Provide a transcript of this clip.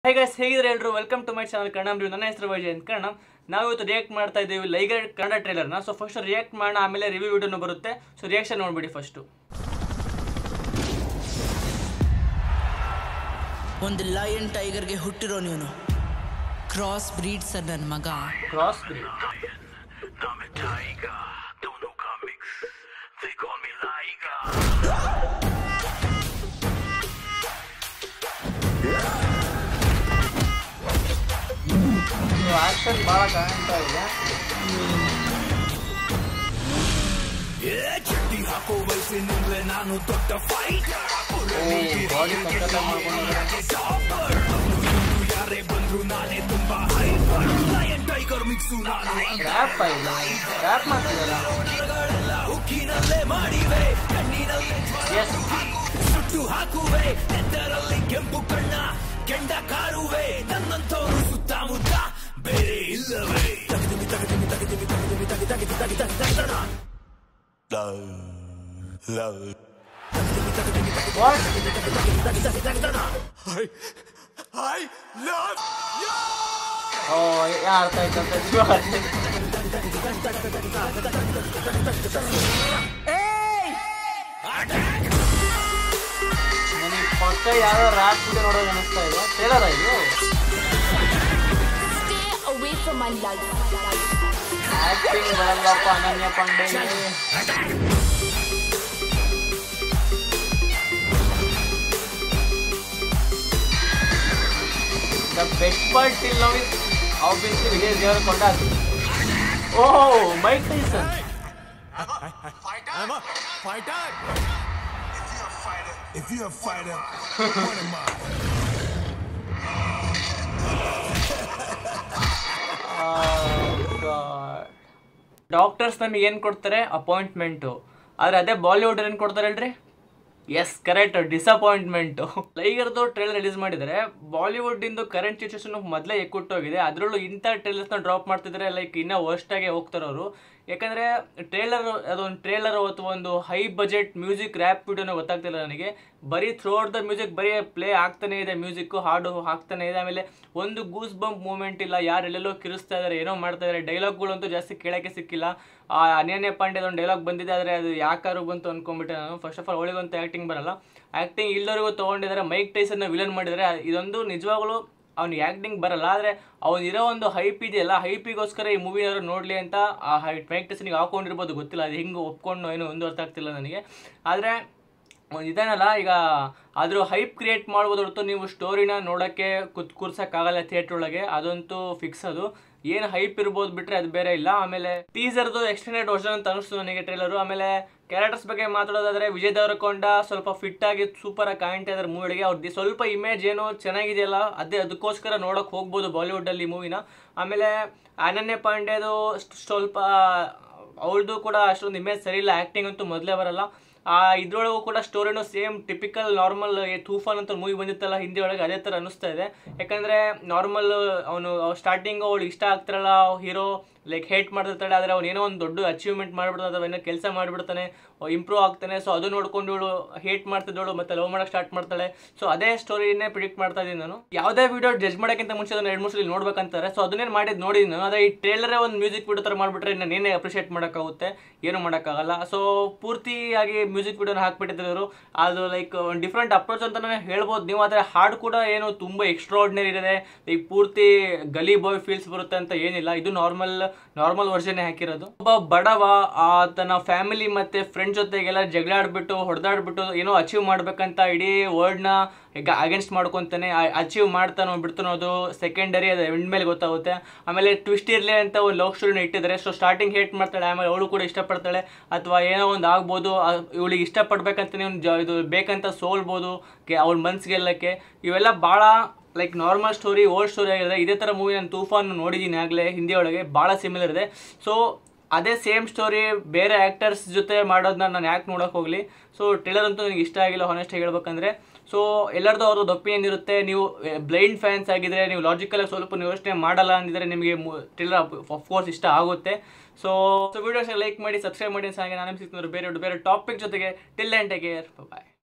High guys ಹೇಗಿದ್ರೆ ಎಲ್ಲರೂ welcome to my channel Kannada review ನನ್ನ ಹೆಸರು ವೈಜಯಂತ್ ಕನ್ನಡ ನಾವು ಇವತ್ತು ರಿಯಾಕ್ಟ್ ಮಾಡ್ತಾ ಇದ್ದೀವಿ ಲೈಗರ್ ಕನ್ನಡ ಟ್ರೇಲರ್ನ ಸೊ ಫಸ್ಟ್ ರಿಯಾಕ್ಟ್ ಮಾಡೋಣ ಆಮೇಲೆ ರಿವ್ಯೂ ವಿಡಿಯೋನು ಬರುತ್ತೆ ಸೊ ರಿಯಾಕ್ಷನ್ ನೋಡ್ಬಿಡಿ ಫಸ್ಟು ಒಂದು ಲಯನ್ ಟೈಗರ್ಗೆ ಹುಟ್ಟಿರೋ ನೀನು ಕ್ರಾಸ್ ಬ್ರೀಡ್ ಸರ್ ನನ್ನ ಮಗ cross breed I'm a tiger, don't know comics. They call me Liger. Action ಭಾಳ ಕಾಣ್ತಾ ಇದೆ ಚಡ್ಡಿ ಹಾಕೋ ವಯಸ್ಸಿನಿಂದಲೇ ನಾನು ದೊಡ್ಡ ಫೈಟರ್ ಬಾಡಿ ಸಖತ್ ಮಾಡ್ಕೊಂಡಿದ್ದಾರೆ ಯಾರೇ ಬಂದ್ರು ನಾನೇ ತುಂಬಾ ಹೈಪರ್ ಲಯನ್ ಟೈಗರ್ ಮಿಕ್ಸು ನಾನು ರ್ಯಾಪ್ ಇದೆ ರ್ಯಾಪ್ ಮಾಡ್ತಿದ್ದಲ್ಲ ಹುಕ್ಕಿನಲ್ಲೇ ಮಾಡಿವೆ ಕಣ್ಣಿನಲ್ಲೇ ಎಸ್ ಸುಟ್ಟು ಹಾಕುವೆ ನೆತ್ತರಲ್ಲಿ ಕೆಂಪು ಕಣ್ಣ ಕೆಂಡ ಕಾರುವೆ ನನ್ನಂತವರು ಸುತ್ತಮುತ್ತ ಬೇರೆ ಇಲ್ಲವೇ ತಗದಿವಿ ತಗದಿವಿ ತಗದಿವಿ ತಗದಿವಿ ತಗಿ ತಗಿ ತಗಿ ತಗಿ ತಗದಣ what I love oh yeah ಅರ್ಥ ಆಯ್ತು ಅಂತ ಇದು ಅರ್ಥ ಆಯ್ತು. ನನಗೆ ಪಕ್ಕ ಯಾವ್ದೋ ರ್ಯಾಪ್ ವಿಡಿಯೋ ನೋಡೋದು ಅನಿಸ್ತಾ ಇದೆ ಟ್ರೇಲರ್ ಇದು Stay away from my life. Acting ಬರಲ್ಲಪ್ಪ Ananya Pandey the best part till now is obviously Vijay Deverakonda oh Mike Tyson I'm a fighter. If you're a fighter, what am I? Doctors ನಮಗೆ ಏನು ಕೊಡ್ತಾರೆ ಅಪಾಯಿಂಟ್ಮೆಂಟು ಆದರೆ ಅದೇ ಬಾಲಿವುಡ್ ಏನು ಕೊಡ್ತಾರೆ ಹೇಳ್ರಿ ಎಸ್ ಕರೆಕ್ಟ್ ಡಿಸಪಾಯಿಂಟ್ಮೆಂಟು ಲೈಗರ್ದು ಟ್ರೇಲರ್ ರಿಲೀಸ್ ಮಾಡಿದರೆ ಬಾಲಿವುಡ್ಡಿಂದು ಕರೆಂಟ್ ಸಿಚುವೇಶನ್ ಮೊದಲೇ ಎಕ್ಕುಟ್ಟೋಗಿದೆ ಅದರಲ್ಲೂ ಇಂಥ ಟ್ರೇಲರ್ಸ್ನ ಡ್ರಾಪ್ ಮಾಡ್ತಿದ್ದಾರೆ ಲೈಕ್ ಇನ್ನೂ ವರ್ಸ್ಟಾಗೆ ಹೋಗ್ತಾರೆ ಅವರು ಯಾಕಂದರೆ ಟ್ರೇಲರ್ ಅದೊಂದು ಟ್ರೇಲರ್ ಅಥವಾ ಒಂದು ಹೈ ಬಜೆಟ್ ಮ್ಯೂಸಿಕ್ ರ್ಯಾಪ್ ವಿಡಿಯೋನ ಗೊತ್ತಾಗ್ತಿಲ್ಲ ನನಗೆ ಬರೀ ಥ್ರೂ ಔಟ್ ದ ಮ್ಯೂಸಿಕ್ ಬರೀ ಪ್ಲೇ ಆಗ್ತಾನೆ ಇದೆ ಮ್ಯೂಸಿಕ್ಕು ಹಾಡು ಹಾಕ್ತಾನೆ ಇದೆ ಆಮೇಲೆ ಒಂದು ಗೂಸ್ ಬಂಪ್ ಮೂಮೆಂಟ್ ಇಲ್ಲ ಯಾರು ಎಲ್ಲೆಲ್ಲೋ ಕಿರಿಸ್ತಾ ಇದ್ದಾರೆ ಏನೋ ಮಾಡ್ತಾ ಇದ್ದಾರೆ ಡೈಲಾಗ್ಗಳಂತೂ ಜಾಸ್ತಿ ಕೇಳೋಕ್ಕೆ ಸಿಕ್ಕಿಲ್ಲ ಆ ಅನ್ಯನ್ಯ ಪಾಂಡ್ಯದ ಒಂದು ಡೈಲಾಗ್ ಬಂದಿದೆ ಆದರೆ ಅದು ಯಾಕಾರು ಬಂತು ಅನ್ಕೊಂಡ್ಬಿಟ್ಟೆ ನಾನು ಫಸ್ಟ್ ಆಫ್ ಆಲ್ ಅವಳಿಗಂತೂ ಆ್ಯಕ್ಟಿಂಗ್ ಬರಲ್ಲ ಆ್ಯಕ್ಟಿಂಗ್ ಇಲ್ಲರಿಗೂ ತೊಗೊಂಡಿದ್ದಾರೆ ಮೈಕ್ ಟೈಸನ್ನ ವಿಲನ್ ಮಾಡಿದ್ದಾರೆ ಇದೊಂದು ನಿಜವಾಗ್ಲೂ ಅವ್ನಿಗೆ ಆ್ಯಕ್ಟಿಂಗ್ ಬರಲ್ಲ ಆದರೆ ಅವ್ನು ಇರೋ ಒಂದು ಹೈಪ್ ಇದೆಯಲ್ಲ ಹೈಪಿಗೋಸ್ಕರ ಈ ಮೂವಿ ಯಾರು ನೋಡಲಿ ಅಂತ ಆ ಹೈ ಮೈಕ್ ಟೈಸನ್ಗೆ ಹಾಕೊಂಡಿರ್ಬೋದು ಗೊತ್ತಿಲ್ಲ ಅದು ಹಿಂಗೆ ಒಪ್ಕೊಂಡು ಏನೋ ಒಂದು ಅರ್ಥ ಆಗ್ತಿಲ್ಲ ನನಗೆ ಆದರೆ ಒಂದು ಇದೇನಲ್ಲ ಈಗ ಅದ್ರ ಹೈಪ್ ಕ್ರಿಯೇಟ್ ಮಾಡ್ಬೋದು ಹೊರತು ನೀವು ಸ್ಟೋರಿನ ನೋಡೋಕ್ಕೆ ಕುತ್ ಕೂರ್ಸೋಕ್ಕಾಗಲ್ಲ ಥಿಯೇಟ್ರ್ ಒಳಗೆ ಅದಂತೂ ಫಿಕ್ಸ್ ಅದು ಏನು ಹೈಪ್ ಇರ್ಬೋದು ಬಿಟ್ರೆ ಅದು ಬೇರೆ ಇಲ್ಲ ಆಮೇಲೆ ಟೀಸರ್ದು ಎಕ್ಸ್ಟೆಂಡೆಡ್ ವರ್ಷನ್ ಅಂತ ಅನಿಸ್ತು ನನಗೆ ಟ್ರೇಲರು ಆಮೇಲೆ ಕ್ಯಾರೆಕ್ಟರ್ಸ್ ಬಗ್ಗೆ ಮಾತಾಡೋದಾದ್ರೆ ವಿಜಯ್ ದೇವರಕೊಂಡ ಸ್ವಲ್ಪ ಫಿಟ್ ಆಗಿ ಸೂಪರ್ ಆಗಿ ಕಾಣ್ತಾ ಇದ್ದಾರೆ ಮೂವಿಗೆ ಅವ್ರದ್ದು ಸ್ವಲ್ಪ ಇಮೇಜ್ ಏನೋ ಚೆನ್ನಾಗಿದೆಯಲ್ಲ ಅದೇ ಅದಕ್ಕೋಸ್ಕರ ನೋಡೋಕೆ ಹೋಗ್ಬೋದು ಬಾಲಿವುಡಲ್ಲಿ ಮೂವಿನ ಆಮೇಲೆ ಅನನ್ಯ ಪಾಂಡ್ಯದು ಸ್ಟ್- ಸ್ವಲ್ಪ ಅವಳದು ಕೂಡ ಅಷ್ಟೊಂದು ಇಮೇಜ್ ಸರಿ ಇಲ್ಲ ಆ್ಯಕ್ಟಿಂಗ್ ಅಂತೂ ಮೊದಲೇ ಬರಲ್ಲ ಆ ಇದ್ರೊಳಗೂ ಕೂಡ ಸ್ಟೋರಿನೂ ಸೇಮ್ ಟಿಪಿಕಲ್ ನಾರ್ಮಲ್ ತೂಫಾನ್ ಅಂತ ಮೂವಿ ಬಂದಿತ್ತಲ್ಲ ಹಿಂದಿ ಒಳಗೆ ಅದೇ ಥರ ಅನಿಸ್ತಾ ಇದೆ ಯಾಕಂದರೆ ನಾರ್ಮಲ್ ಅವನು ಸ್ಟಾರ್ಟಿಂಗ್ ಅವಳು ಇಷ್ಟ ಆಗ್ತಾರಲ್ಲ ಹೀರೋ ಲೈಕ್ ಹೇಟ್ ಮಾಡ್ತಿರ್ತಾಳೆ ಆದರೆ ಅವ್ನು ಏನೋ ಒಂದು ದೊಡ್ಡ ಅಚೀವ್ಮೆಂಟ್ ಮಾಡ್ಬಿಡ್ತಾನೆ ಅಥವಾ ಏನೋ ಕೆಲಸ ಮಾಡಿಬಿಡ್ತಾನೆ ಇಂಪ್ರೂವ್ ಆಗ್ತಾನೆ ಸೊ ಅದು ನೋಡ್ಕೊಂಡು ಇವಳು ಹೇಟ್ ಮಾಡ್ತಿದ್ದವಳು ಮತ್ತೆ ಲವ್ ಮಾಡೋಕೆ ಸ್ಟಾರ್ಟ್ ಮಾಡ್ತಾಳೆ ಸೊ ಅದೇ ಸ್ಟೋರಿನೇ ಪ್ರಿಡಿಕ್ಟ್ ಮಾಡ್ತಾ ಇದ್ದೀನಿ ನಾನು ಯಾವುದೇ ವಿಡಿಯೋ ಜಡ್ಜ್ ಮಾಡೋಕ್ಕಿಂತ ಮುಂಚೆ ಅದನ್ನು ಎರಡು ಮೂರು ಸಲ ನೋಡ್ಬೇಕಂತಾರೆ ಸೊ ಅದನ್ನೇನು ಮಾಡಿದ್ದು ನೋಡಿದ್ದೀನಿ ನಾನು ಆದರೆ ಈ ಟ್ರೇಲರೇ ಒಂದು ಮ್ಯೂಸಿಕ್ ವಿಡಿಯೋ ಥರ ಮಾಡಿಬಿಟ್ರೆ ನಾನು ಏನೇ ಅಪ್ರಿಷಿಯೇಟ್ ಮಾಡೋಕ್ಕಾಗುತ್ತೆ ಏನು ಮಾಡೋಕ್ಕಾಗಲ್ಲ ಸೊ ಪೂರ್ತಿಯಾಗಿ ಮ್ಯೂಸಿಕ್ ವಿಡಿಯೋನ ಹಾಕ್ಬಿಟ್ಟಿದ್ರು ಅದು ಲೈಕ್ ಒಂದು ಡಿಫ್ರೆಂಟ್ ಅಪ್ರೋಚ್ ಅಂತಲೇ ಹೇಳ್ಬೋದು ನೀವು ಆದರೆ ಹಾಡು ಕೂಡ ಏನು ತುಂಬ ಎಕ್ಸ್ಟ್ರಾರ್ಡಿನರಿ ಇದೆ ಲೈಕ್ ಪೂರ್ತಿ ಗಲಿ ಬಾಯ್ ಫೀಲ್ಸ್ ಬರುತ್ತೆ ಅಂತ ಏನಿಲ್ಲ ಇದು ನಾರ್ಮಲ್ ನಾರ್ಮಲ್ ವರ್ಷನೇ ಹಾಕಿರೋದು ಒಬ್ಬ ಬಡವ ಆ ತನ್ನ ಫ್ಯಾಮಿಲಿ ಮತ್ತೆ ಫ್ರೆಂಡ್ ಜೊತೆಗೆಲ್ಲ ಜಗಳಾಡ್ಬಿಟ್ಟು ಹೊಡೆದಾಡ್ಬಿಟ್ಟು ಏನೋ ಅಚೀವ್ ಮಾಡ್ಬೇಕಂತ ಇಡೀ ವರ್ಲ್ಡ್ನ ಈಗ ಅಗೇನ್ಸ್ಟ್ ಮಾಡ್ಕೊತಾನೆ ಅಚೀವ್ ಮಾಡ್ತಾನೋ ಬಿಡ್ತಾನೋ ಅದು ಸೆಕೆಂಡರಿ ಅದು ಎಂಡ್ ಮೇಲೆ ಗೊತ್ತಾಗುತ್ತೆ ಆಮೇಲೆ ಟ್ವಿಸ್ಟ್ ಇರಲಿ ಅಂತ ಒಂದು ಲವ್ ಸ್ಟೋರಿನ ಇಟ್ಟಿದ್ದಾರೆ ಸೊ ಸ್ಟಾರ್ಟಿಂಗ್ ಹೇಟ್ ಮಾಡ್ತಾಳೆ ಆಮೇಲೆ ಅವಳು ಕೂಡ ಇಷ್ಟಪಡ್ತಾಳೆ ಅಥವಾ ಏನೋ ಒಂದು ಆಗ್ಬೋದು ಇವಳಿಗೆ ಇಷ್ಟಪಡ್ಬೇಕಂತ ಒಂದು ಜ ಇದು ಬೇಕಂತ ಸೋಲ್ಬೋದು ಅವಳ ಮನ್ಸು ಗೆಲ್ಲಕ್ಕೆ ಇವೆಲ್ಲ ಭಾಳ like normal story old story ಆಗಿದೆ ಇದೇ ಥರ ಮೂವಿ ನಾನು ತೂಫಾನ್ ನೋಡಿದ್ದೀನಿ ಆಗಲೇ ಹಿಂದಿ ಒಳಗೆ ಭಾಳ ಸಿಮಿಲರ್ ಇದೆ ಸೊ ಅದೇ ಸೇಮ್ ಸ್ಟೋರಿ ಬೇರೆ ಆ್ಯಕ್ಟರ್ಸ್ ಜೊತೆ ಮಾಡೋದನ್ನ ನಾನು ಯಾಕೆ ನೋಡೋಕೆ ಹೋಗಲಿ ಸೊ ಟ್ರೇಲರ್ ಅಂತೂ ನನಗೆ ಇಷ್ಟ ಆಗಿಲ್ಲ ಹಾನೆಸ್ಟ್ ಹೇಳ್ಬೇಕಂದ್ರೆ ಸೊ ಎಲ್ಲರದ್ದು ಅವ್ರದ್ದು ಒಪಿನಿಯನ್ ಇರುತ್ತೆ ನೀವು ಬ್ಲೈಂಡ್ ಫ್ಯಾನ್ಸ್ ಆಗಿದ್ರೆ ನೀವು ಲಾಜಿಕಲಾಗಿ ಸ್ವಲ್ಪ ನೀವು ಯೋಚನೆ ಮಾಡಲ್ಲ ಅಂದಿದ್ರೆ ನಿಮಗೆ ಟ್ರೇಲರ್ ಅಫ್ಕೋರ್ಸ್ ಇಷ್ಟ ಆಗುತ್ತೆ ಸೊ ಸೊ ವಿಡಿಯೋಸ್ನ ಲೈಕ್ ಮಾಡಿ ಸಬ್ಸ್ಕ್ರೈಬ್ ಮಾಡಿ ಹಾಗೆ ನಾನು ಸಿಗ್ತೀನಿ ಬೇರೆ ಬೇರೆ ಟಾಪಿಕ್ ಜೊತೆಗೆ till and take care bye